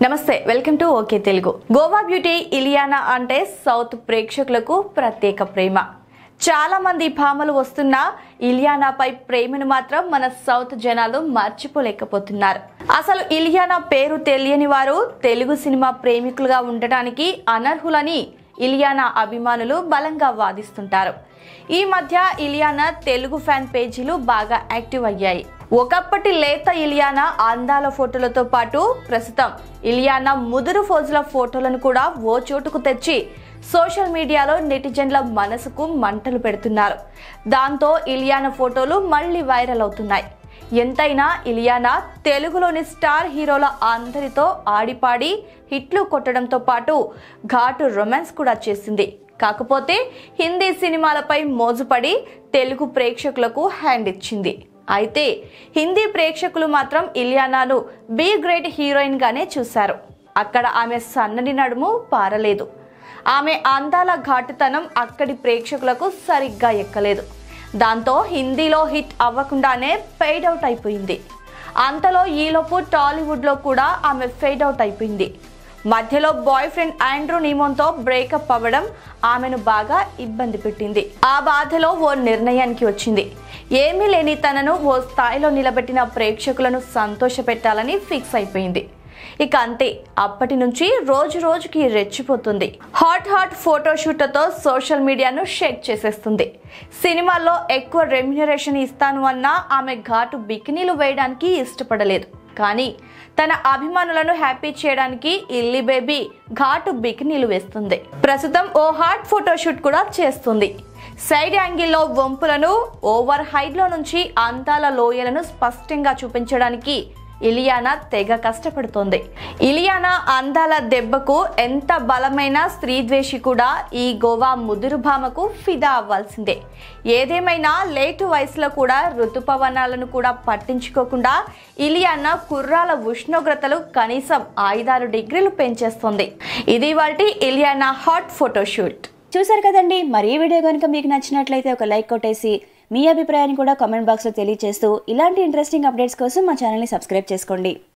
నమస్తే welcome to okay Telugu Goa beauty Ileana అంటే south ప్రేక్షకులకు ప్రత్యేక ప్రేమ చాలా మంది భామలు వస్తున్న ఇలియానాపై ప్రేమను మాత్రం మన సౌత్ జనాలు మర్చిపోలేకపోతున్నారు అసలు ఇలియానా పేరు తెలియని వారు తెలుగు సినిమా ప్రేమికులుగా ఉండటానికి అనర్హులని ఇలియానా అభిమానులు బలంగా వాదిస్తుంటారు ఈ మధ్య ఇలియానా తెలుగు ఫ్యాన్ పేజీలు బాగా యాక్టివ్ అయ్యాయి ఒకప్పటి లేత ఇలియానా అందాల ఫోటోలతో పాటు ప్రస్తుతం ఇలియానా ముదురు ఫోజుల ఫోటోలను కూడా ఓ చోటుకు తెచ్చి సోషల్ మీడియాలో నెటిజన్ల మనసుకు మంటలు పెడుతున్నారు దాంతో ఇలియానా ఫోటోలు మళ్ళీ వైరల్ అవుతున్నాయి ఎంతైనా ఇలియానా తెలుగులోని స్టార్ హీరోల అందరితో ఆడిపాడి హిట్లు కొట్టడంతో పాటు ఘాటు రొమాన్స్ కూడా చేసింది కాకపోతే హిందీ సినిమాలపై మోజుపడి తెలుగు ప్రేక్షకులకు హ్యాండ్ ఇచ్చింది అయితే హిందీ ప్రేక్షకులు మాత్రం ఇలియానాను బీ గ్రేట్ హీరోయిన్ గానే చూశారు అక్కడ ఆమె సన్నని నడుము పారలేదు ఆమె అందాల ఘాటుతనం అక్కడి ప్రేక్షకులకు సరిగ్గా ఎక్కలేదు దాంతో హిందీలో హిట్ అవ్వకుండానే ఫెయిడ్ అవుట్ అయిపోయింది అంతలో ఈలోపు టాలీవుడ్లో కూడా ఆమె ఫెయిడ్ అవుట్ అయిపోయింది మధ్యలో బాయ్ ఫ్రెండ్ ఆండ్రూ నీమోన్తో బ్రేకప్ అవ్వడం ఆమెను బాగా ఇబ్బంది పెట్టింది ఆ బాధలో ఓ నిర్ణయానికి వచ్చింది ఏమీ లేని తనను ఓ స్థాయిలో నిలబెట్టిన ప్రేక్షకులను సంతోషపెట్టాలని ఫిక్స్ అయిపోయింది ఇక అంతే అప్పటి నుంచి రోజు రోజుకి రెచ్చిపోతుంది హాట్ హాట్ ఫోటోషూట్లతో సోషల్ మీడియాను షేక్ చేసేస్తుంది సినిమాల్లో ఎక్కువ రెమ్యునరేషన్ ఇస్తాను అన్నా ఆమె ఘాటు బికినీలు వేయడానికి ఇష్టపడలేదు కానీ తన అభిమానులను హ్యాపీ చేయడానికి ఇల్లి బేబీ ఘాటు బికినీలు వేస్తుంది ప్రస్తుతం ఓ హాట్ ఫోటోషూట్ కూడా చేస్తుంది సైడ్ యాంగిల్లో వంపులను ఓవర్ హైట్లో నుంచి అందాల లోయలను స్పష్టంగా చూపించడానికి ఇలియానా తెగ కష్టపడుతోంది ఇలియానా అందాల దెబ్బకు ఎంత బలమైన స్త్రీద్వేషి కూడా ఈ గోవా ముదురు భామకు ఫిదా అవ్వాల్సిందే ఏదేమైనా లేటు వయసులో కూడా ఋతుపవనాలను కూడా పట్టించుకోకుండా ఇలియానా కుర్రాల ఉష్ణోగ్రతలు కనీసం ఐదారు డిగ్రీలు పెంచేస్తుంది ఇది వాటి ఇలియానా హాట్ ఫోటోషూట్ చూసారు కదండి మరి ఈ వీడియో కనుక మీకు నచ్చినట్లయితే ఒక లైక్ కొట్టేసి మీ అభిప్రాయాన్ని కూడా కామెంట్ బాక్స్లో తెలియజేస్తూ ఇలాంటి ఇంట్రెస్టింగ్ అప్డేట్స్ కోసం మా ఛానల్ని సబ్స్క్రైబ్ చేసుకోండి